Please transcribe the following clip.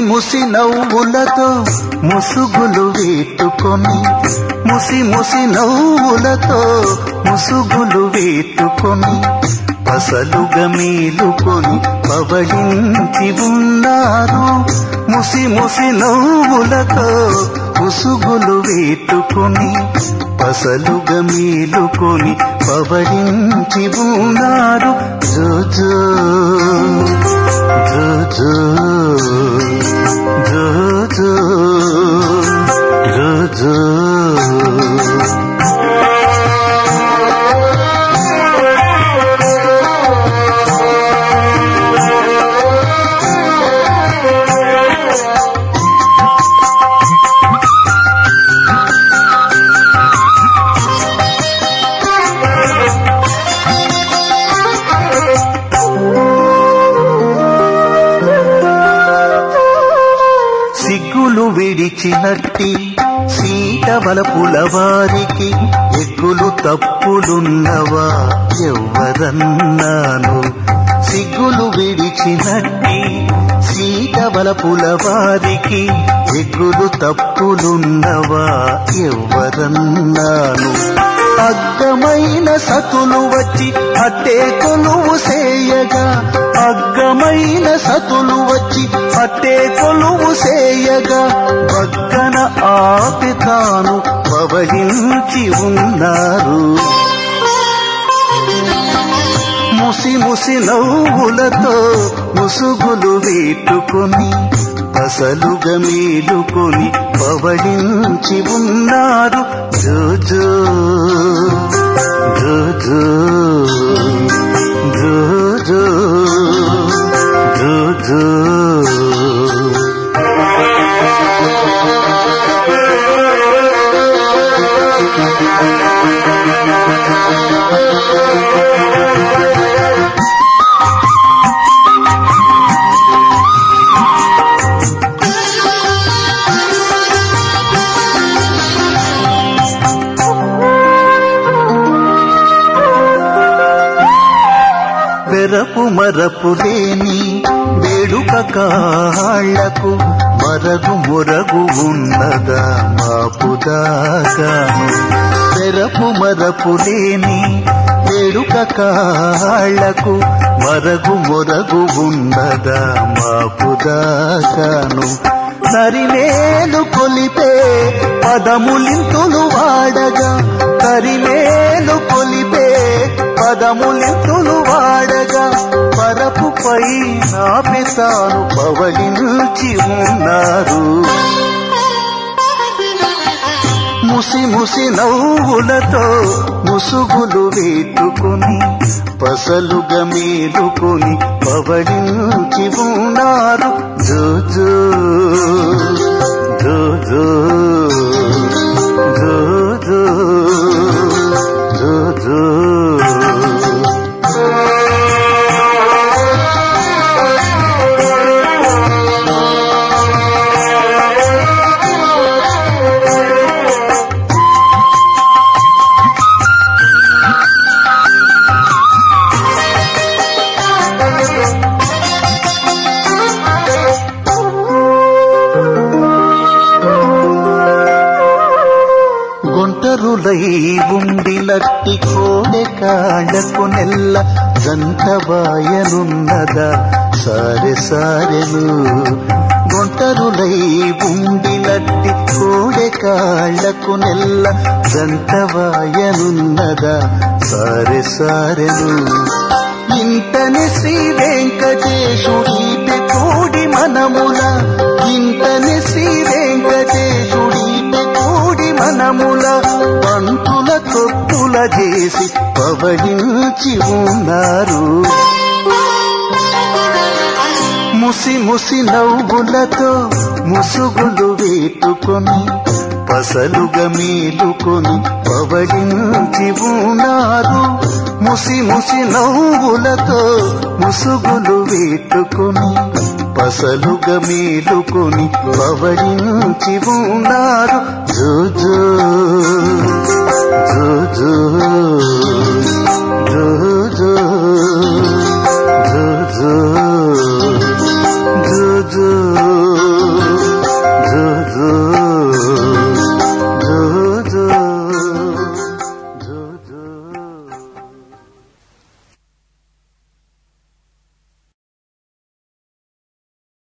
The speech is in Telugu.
ముసి నవ్వులతో ముసుగులు వేటుకొని ముసి ముసి నవ్వులతో ముసుగులు వేటుకొని పసలుగా మేలుకొని పవళించి ఉన్నారు ముసి ముసి నవ్వులతో ముసుగులు వేటుకొని పసలుగా మేలుకొని పవళించి ఉన్నారు జో జో జో జో జో జో జో సిగ్గులు విడిచినట్టి సీత వలపుల వారికి ఎగ్గులు తప్పులున్నవా ఎవ్వరన్నాను సిగ్గులు విడిచినట్టి సీత వలపుల వారికి ఎగ్గులు తప్పులున్నవా ఎవ్వరన్నాను అగ్గమైన సతులు వచ్చి అట్టే కొలువు సేయగా అగ్గమైన సతులు వచ్చి అట్టే కొలువు సేయగా పక్కన ఆపి తాను పవళించి ఉన్నారు ముసి ముసి నవ్వులతో ముసుగులు వేటుకొని అసలుగా మేలుకొని పవళించి ఉన్నారు జో జో జో జో జో జో జో జో వెరపు మరపు లేని వేడుక కాళ్లకు మరగు మొరగు ఉన్నదా మాపుదాగాను వెరపు మరపు లేని వేడుక కాళ్లకు మరగు మొరగు ఉన్నదా మాపుదాగాను నరిమేలు కొలిపే పదములింతులు వాడగా కరిమేలు కొలిపే పదములింతులు వాడగా పరపుపై నాపెతాను పవళించి ఉన్నారు ముసి ముసి నవ్వులతో ముసుగులు వేటుకొని పసలుగా మేలుకొని పవళించి ఉన్నారు జో జో జో జో జో జో జో జో గుంటరులై ఉండినట్టి కోడె కాళ్ళకు నెల్ల జంటవాయనున్నదా సారె సారెను గుంటరులై ఉండినట్టి కోడె కాళ్ళకు నెల్ల జంటవాయనున్నదా సారె సారెను ఇంతని శ్రీ వెంకటేశుడి కూడి మనముల ఇంతని శ్రీ వెంకటేశుడి కూడి మనముల పంతుల తొత్తుల చేసి పవళించి ఉన్నారు ముసి ముసి నవ్వులతో ముసుగులు వేటుకొని పసలుగా మేలుకొని పవళించి ఉన్నారు ముసి ముసి నవ్వులతో ముసుగులు వేటుకొని పసలుగా మేలుకొని పవళించి ఉన్నారు జో జో